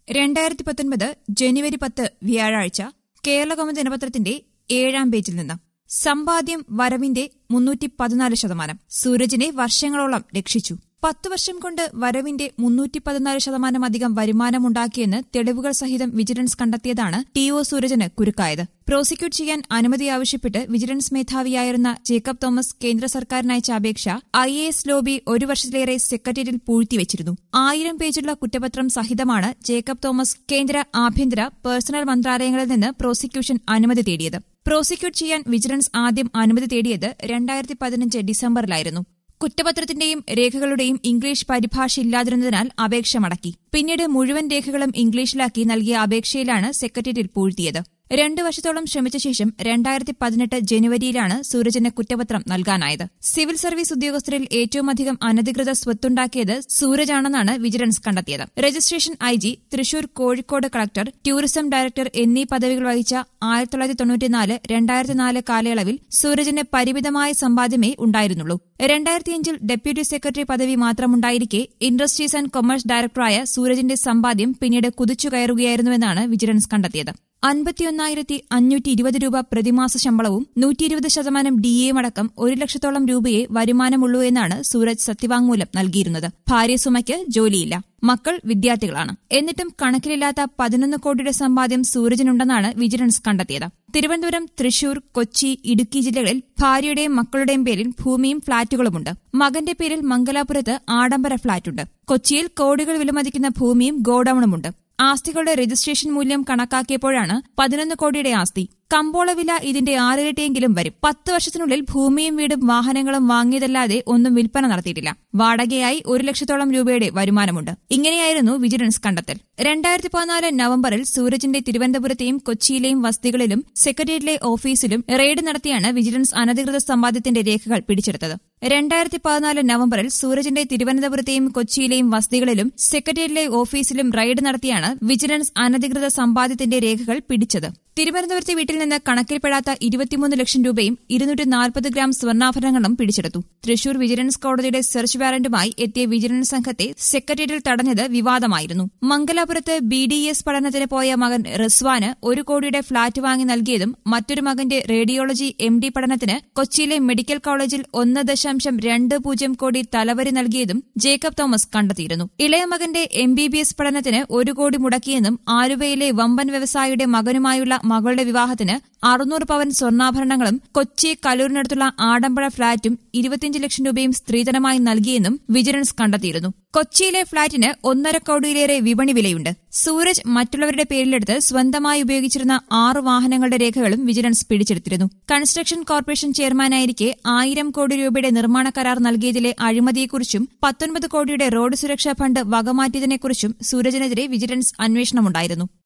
രണ്ടായിരത്തി പത്തൊൻപത് ജനുവരി പത്ത് വ്യാഴാഴ്ച കേരളകൗമുദി ദിനപത്രത്തിന്റെ ഏഴാം പേജിൽ നിന്ന് സമ്പാദ്യം വരവിന്റെ മുന്നൂറ്റി പതിനാല് ശതമാനം സൂരജിനെ വർഷങ്ങളോളം രക്ഷിച്ചു പത്ത് വർഷം കൊണ്ട് വരവിന്റെ മുന്നൂറ്റി പതിനാല് ശതമാനം അധികം വരുമാനമുണ്ടാക്കിയെന്ന് തെളിവുകൾ സഹിതം വിജിലൻസ് കണ്ടെത്തിയതാണ് ടി ഒ സൂരജിന് കുരുക്കായത് പ്രോസിക്യൂട്ട് ചെയ്യാൻ അനുമതി ആവശ്യപ്പെട്ട് വിജിലൻസ് മേധാവിയായിരുന്ന ജേക്കബ് തോമസ് കേന്ദ്ര സർക്കാരിനയച്ച അപേക്ഷ ഐ എ എസ് ലോബി ഒരു വർഷത്തിലേറെ സെക്രട്ടേറിയറ്റിൽ പൂഴ്ത്തിവച്ചിരുന്നു ആയിരം പേജുള്ള കുറ്റപത്രം സഹിതമാണ് ജേക്കബ് തോമസ് കേന്ദ്ര ആഭ്യന്തര പേഴ്സണൽ മന്ത്രാലയങ്ങളിൽ നിന്ന് പ്രോസിക്യൂഷൻ അനുമതി തേടിയത് പ്രോസിക്യൂട്ട് ചെയ്യാൻ വിജിലൻസ് ആദ്യം അനുമതി തേടിയത് രണ്ടായിരത്തി പതിനഞ്ച് ഡിസംബറിലായിരുന്നു കുറ്റപത്രത്തിന്റെയും രേഖകളുടെയും ഇംഗ്ലീഷ് പരിഭാഷ ഇല്ലാതിരുന്നതിനാൽ അപേക്ഷ മടക്കി പിന്നീട് മുഴുവൻ രേഖകളും ഇംഗ്ലീഷിലാക്കി നൽകിയ അപേക്ഷയിലാണ് സെക്രട്ടേറിയറ്റിൽ പൂഴ്ത്തിയത് രണ്ടു വർഷത്തോളം ശ്രമിച്ച ശേഷം രണ്ടായിരത്തി പതിനെട്ട് ജനുവരിയിലാണ് സൂരജിന് കുറ്റപത്രം നൽകാനായത് സിവിൽ സർവീസ് ഉദ്യോഗസ്ഥരിൽ ഏറ്റവുമധികം അനധികൃത സ്വത്തുണ്ടാക്കിയത് സൂരജാണെന്നാണ് വിജിലൻസ് കണ്ടെത്തിയത് registration I G Thrissur Kozhikode collector tourism director എന്നീ പദവികൾ വഹിച്ച ആയിരത്തി തൊള്ളായിരത്തി തൊണ്ണൂറ്റിനാല് രണ്ടായിരത്തി നാല് കാലയളവിൽ സൂരജിന് പരിമിതമായ സമ്പാദ്യമേ ഉണ്ടായിരുന്നുള്ളൂ രണ്ടായിരത്തിയഞ്ചിൽ ഡെപ്യൂട്ടി സെക്രട്ടറി പദവി മാത്രമുണ്ടായിരിക്കെ ഇൻഡസ്ട്രീസ് ആൻഡ് കൊമേഴ്സ് ഡയറക്ടറായ സൂരജിന്റെ സമ്പാദ്യം പിന്നീട് കുതിച്ചു കയറുകയായിരുന്നുവെന്നാണ് വിജിലൻസ് കണ്ടെത്തിയത് അൻപത്തിയൊന്നായിരത്തി അഞ്ഞൂറ്റി ഇരുപത് രൂപ പ്രതിമാസ ശമ്പളവും നൂറ്റി ഇരുപത് ശതമാനം ഡി എയും അടക്കം ഒരു ലക്ഷത്തോളം രൂപയെ വരുമാനമുള്ളൂ എന്നാണ് സൂരജ് സത്യവാങ്മൂലം നൽകിയിരുന്നത് ഭാര്യ സുമയ്ക്ക് ജോലിയില്ല മക്കൾ വിദ്യാർത്ഥികളാണ് എന്നിട്ടും കണക്കിലില്ലാത്ത പതിനൊന്ന് കോടിയുടെ സമ്പാദ്യം സൂരജിനുണ്ടെന്നാണ് വിജിലൻസ് കണ്ടെത്തിയത് തിരുവനന്തപുരം തൃശൂർ കൊച്ചി ഇടുക്കി ജില്ലകളിൽ ഭാര്യയുടെയും മക്കളുടെയും പേരിൽ ഭൂമിയും ഫ്ളാറ്റുകളുമുണ്ട് മകന്റെ പേരിൽ മംഗലാപുരത്ത് ആഡംബര ഫ്ളാറ്റുണ്ട് കൊച്ചിയിൽ കോടികൾ വിലമതിക്കുന്ന ഭൂമിയും ഗോഡൌണുമുണ്ട് ആസ്തികളുടെ രജിസ്ട്രേഷൻ മൂല്യം കണക്കാക്കിയപ്പോഴാണ് പതിനൊന്ന് കോടിയുടെ ആസ്തി കമ്പോള വില ഇതിന്റെ ആറിരട്ടിയെങ്കിലും വരും പത്ത് വർഷത്തിനുള്ളിൽ ഭൂമിയും വീടും വാഹനങ്ങളും വാങ്ങിയതല്ലാതെ ഒന്നും വിൽപ്പന നടത്തിയിട്ടില്ല വാടകയായി ഒരു ലക്ഷത്തോളം രൂപയുടെ വരുമാനമുണ്ട് ഇങ്ങനെയായിരുന്നു വിജിലൻസ് കണ്ടെത്തൽ രണ്ടായിരത്തി പതിനാല് നവംബറിൽ സൂരജിന്റെ തിരുവനന്തപുരത്തെയും കൊച്ചിയിലെയും വസതികളിലും സെക്രട്ടേറിയറ്റിലെ ഓഫീസിലും റെയ്ഡ് നടത്തിയാണ് വിജിലൻസ് അനധികൃത സമ്പാദ്യത്തിന്റെ രേഖകൾ പിടിച്ചെടുത്തത് രണ്ടായിരത്തി പതിനാല് നവംബറിൽ സൂരജിന്റെ തിരുവനന്തപുരത്തെയും കൊച്ചിയിലെയും വസതികളിലും സെക്രട്ടേറിയറ്റിലെ ഓഫീസിലും റെയ്ഡ് നടത്തിയാണ് വിജിലൻസ് അനധികൃത സമ്പാദ്യത്തിന്റെ രേഖകൾ പിടിച്ചത് തിരുവനന്തപുരത്തെ വീട്ടിൽ നിന്ന് കണക്കിൽപ്പെടാത്ത ഇരുപത്തിമൂന്ന് ലക്ഷം രൂപയും ഇരുന്നൂറ്റി നാൽപ്പത് ഗ്രാം സ്വർണ്ണാഭരണങ്ങളും പിടിച്ചെടുത്തു തൃശൂർ വിജിലൻസ് കോടതിയുടെ സെർച്ച് വാറന്റുമായി എത്തിയ വിജിലൻസ് സംഘത്തെ സെക്രട്ടേറിയറ്റിൽ തടഞ്ഞത് വിവാദമായിരുന്നു മംഗലാപുരത്ത് ബി ഡി എസ് പഠനത്തിന് പോയ മകൻ റിസ്വാന് ഒരു കോടിയുടെ ഫ്ളാറ്റ് വാങ്ങി നൽകിയതും മറ്റൊരു മകന്റെ റേഡിയോളജി എം ഡി പഠനത്തിന് കൊച്ചിയിലെ മെഡിക്കൽ കോളേജിൽ ഒന്ന് ദശാംശം രണ്ട് പൂജ്യം കോടി തലവരി നൽകിയതും ജേക്കബ് തോമസ് കണ്ടെത്തിയിരുന്നു ഇളയ മകന്റെ എം ബി ബി എസ് പഠനത്തിന് ഒരു കോടി മുടക്കിയെന്നും ആലുവയിലെ വമ്പൻ വ്യവസായിയുടെ മകനുമായുള്ള മകളുടെ വിവാഹത്തിന് അറുന്നൂറ് പവൻ സ്വർണ്ണാഭരണങ്ങളും കൊച്ചി കലൂരിനടുത്തുള്ള ആഡംബര ഫ്ളാറ്റും ഇരുപത്തിയഞ്ച് ലക്ഷം രൂപയും സ്ത്രീധനമായി നൽകിയെന്നും വിജിലൻസ് കണ്ടെത്തിയിരുന്നു കൊച്ചിയിലെ ഫ്ളാറ്റിന് ഒന്നര കോടിയിലേറെ വിപണി വിലയുണ്ട് സൂരജ് മറ്റുള്ളവരുടെ പേരിലെടുത്ത് സ്വന്തമായി ഉപയോഗിച്ചിരുന്ന ആറ് വാഹനങ്ങളുടെ രേഖകളും വിജിലൻസ് പിടിച്ചെടുത്തിരുന്നു കൺസ്ട്രക്ഷൻ കോർപ്പറേഷൻ ചെയർമാനായിരിക്കെ ആയിരം കോടി രൂപയുടെ നിർമ്മാണ കരാർ നൽകിയതിലെ അഴിമതിയെക്കുറിച്ചും പത്തൊൻപത് കോടിയുടെ റോഡ് സുരക്ഷാ ഫണ്ട് വകമാറ്റിയതിനെക്കുറിച്ചും സൂരജിനെതിരെ വിജിലൻസ് അന്വേഷണമുണ്ടായിരുന്നു